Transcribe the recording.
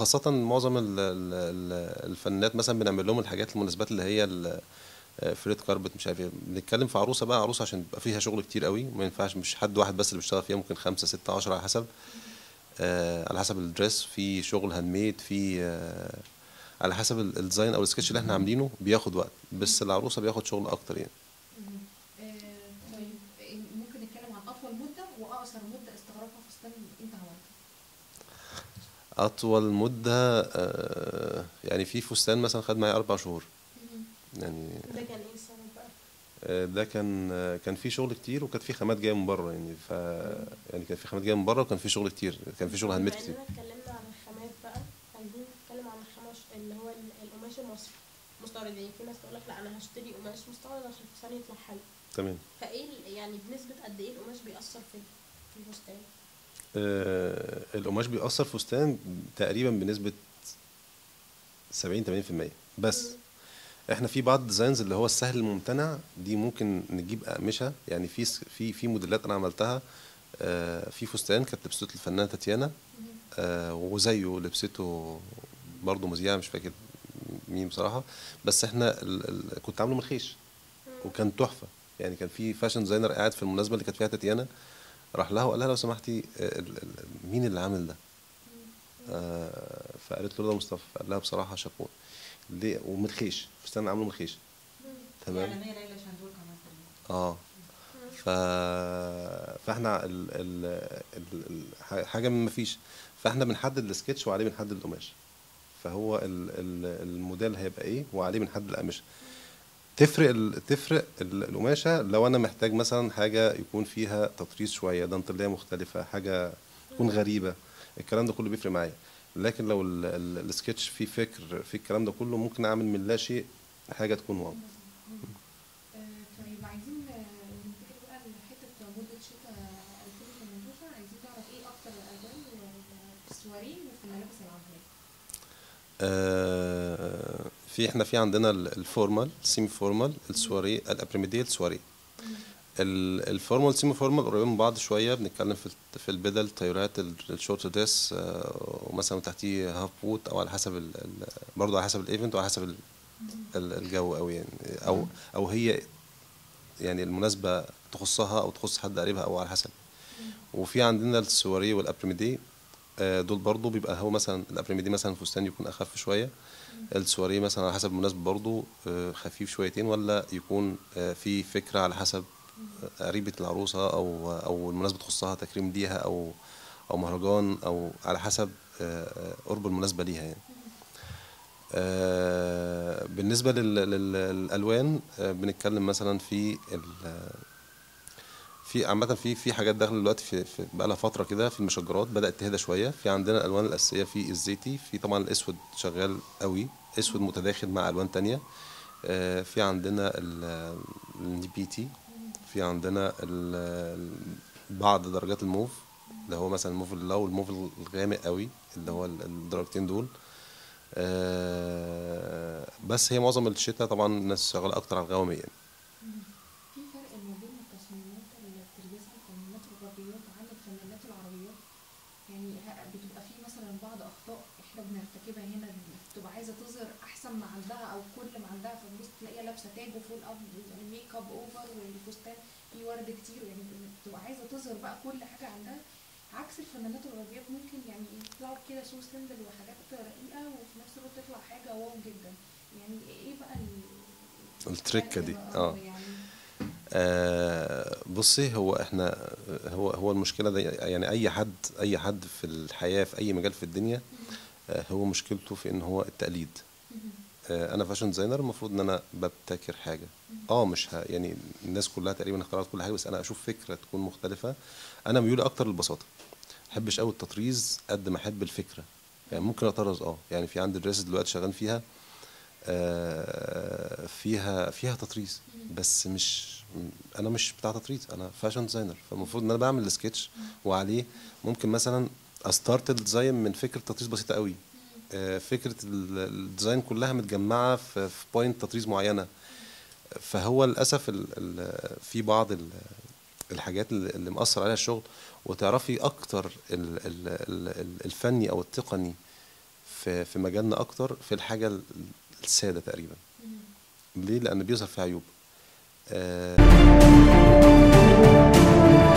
وخاصة معظم ال- ال- ال- الفنانات مثلا بنعمل لهم الحاجات المناسبات اللي هي ال- آه، فريد كاربت مش عارف ايه بنتكلم في عروسة بقى عروسة عشان يبقى فيها شغل كتير قوي ما ينفعش مش حد واحد بس اللي بيشتغل فيها ممكن خمسة ستة عشرة على حسب آه على حسب الدريس في شغل هاند ميد في آه على حسب ال- الديزاين او السكتش اللي احنا عاملينه بياخد وقت بس العروسة بياخد شغل اكتر يعني آه، طيب آه، ممكن نتكلم عن اطول مده واقصر مده استغرقها فستان انت عملته اطول مدة آه يعني في فستان مثلا خد معايا اربع شهور يعني ده كان ايه السبب بقى؟ آه، ده كان آه، كان في شغل كتير وكانت في خامات جايه من بره يعني ف يعني كان في خامات جايه من بره وكان في شغل كتير كان في شغل هاند ميد بما كتير اننا اتكلمنا عن الخامات بقى عايزين نتكلم عن الخامات اللي هو ال- القماش المصري مستورد يعني في ناس تقول لك لا انا هشتري قماش مستورد عشان الفستان يطلع حلو تمام فايه ال- يعني بنسبه قد ايه القماش بيأثر في في الفستان؟ آه، القماش بيأثر في فستان تقريبا بنسبة 70 80% بس احنا في بعض الديزاينز اللي هو السهل الممتنع دي ممكن نجيب أقمشة يعني في س- في في موديلات انا عملتها آه، في فستان كانت لبسته الفنانة تاتيانا آه، وزيه لبسته برضه مذيعة مش فاكر مين بصراحة بس احنا ال- ال- كنت عامله من الخيش وكان تحفة يعني كان في فاشن ديزاينر قاعد في المناسبة اللي كانت فيها تاتيانا راح لها وقال لها لو سمحتي آه، ال- ال- مين اللي عامل ده؟ آه، فقالت له ده مصطفى قال لها بصراحة شابوه ليه ومن الخيش فستان عامله من الخيش تمام اعلانيه ليلى شندور كمان اه ف... فاحنا ال... ال... ال... ال... ح- حاجه من ما فيش فاحنا بنحدد السكتش وعليه بنحدد القماش فهو ال... ال... الموديل هيبقى ايه وعليه بنحدد القماشه تفرق ال... تفرق ال- القماشه لو انا محتاج مثلا حاجه يكون فيها تطريز شويه دانتليه مختلفه حاجه تكون غريبه الكلام ده كله بيفرق معايا لكن لو ال... ال... السكتش فيه فكر فيه الكلام ده كله ممكن اعمل من لا شيء حاجه تكون واو آه، طيب عايزين آه، ننتقل بقى لحته مده شتاء 2018 عايزين نعرف ايه اكتر الالوان في السواريه وفي الملابس العمليه آه، في احنا في عندنا ال- الفورمال سيمي فورمال السواري الابريميديه السواري ال- الفورمال سيمي فورمال قريبين من بعض شويه بنتكلم في الت- في البدل تايرات ال- الشورت دريس آه، ومثلا تحتيه هاف بوت او على حسب ال- ال- برضه على حسب الايفنت وعلى حسب ال- ال- الجو قوي يعني او او هي يعني المناسبه تخصها او تخص حد قريبها او على حسب وفي عندنا السواري والابريميدي آه، دول برضو بيبقى هو مثلا الابريميدي مثلا فستان يكون اخف شويه السواري مثلا على حسب المناسبه برضو آه، خفيف شويتين ولا يكون آه، في فكره على حسب آه، قريبه العروسه او او المناسبه تخصها تكريم ليها او او مهرجان او على حسب آه، آه، قرب المناسبه ليها يعني آه، بالنسبه لل- لل- للالوان آه، بنتكلم مثلا في ال- في عامة في في حاجات داخله دلوقتي في, في بقى لها فترة كده في المشجرات بدأت تهدى شوية في عندنا الألوان الأساسية في الزيتي في طبعا الأسود شغال قوي أسود متداخل مع ألوان تانية آه، في عندنا ال- النبيتي في عندنا ال- بعض درجات الموف اللي هو مثلا الموف اللو والموف الغامق قوي اللي هو ال- الدرجتين دول آه، بس هي معظم الشتاء طبعا الناس شغالة أكتر على الغوامق يعني في فرق ما بين التصميمات اللي بتلبسها الفنانات الغربيات عن الفنانات العربيات يعني ه- بتبقى في مثلا بعض اخطاء احنا بنرتكبها هنا بتبقى عايزه تظهر احسن ما عندها او كل ما عندها فبص تلاقيها لابسه تاج وفول اب ميك اب اوفر والفستان فيه ورد كتير يعني بتبقى عايزه تظهر بقى كل حاجه عندها عكس الفنانات الغربيات ممكن يعني يطلعوا كده سو سندل وحاجات رقيقه وفي نفس الوقت تطلع حاجه واو جدا يعني ايه بقى ال- التركة دي الفرق اه بقى؟ يعني آه، بصي هو احنا هو هو المشكله دي يعني اي حد اي حد في الحياه في اي مجال في الدنيا آه، هو مشكلته في ان هو التقليد آه، انا فاشن ديزاينر المفروض ان انا ببتكر حاجه اه مش ه... يعني الناس كلها تقريبا اخترعت كل حاجه بس انا اشوف فكره تكون مختلفه انا ميولي اكتر للبساطه ما احبش قوي التطريز قد ما احب الفكره يعني ممكن اطرز اه يعني في عندي دريس دلوقتي شغال فيها آه، فيها فيها تطريز بس مش انا مش بتاع تطريز انا فاشن ديزاينر فالمفروض ان انا بعمل السكتش وعليه ممكن مثلا استارت الديزاين من فكره تطريز بسيطه قوي آه، فكره ال- الديزاين كلها متجمعه في في بوينت تطريز معينه فهو للاسف ال- ال- في بعض ال- الحاجات اللي اللي مأثر عليها الشغل وتعرفي اكتر ال- ال- ال- ال- الفني او التقني في في مجالنا اكتر في الحاجه ال- الساده تقريبا ليه لان بيظهر فيها عيوب آه،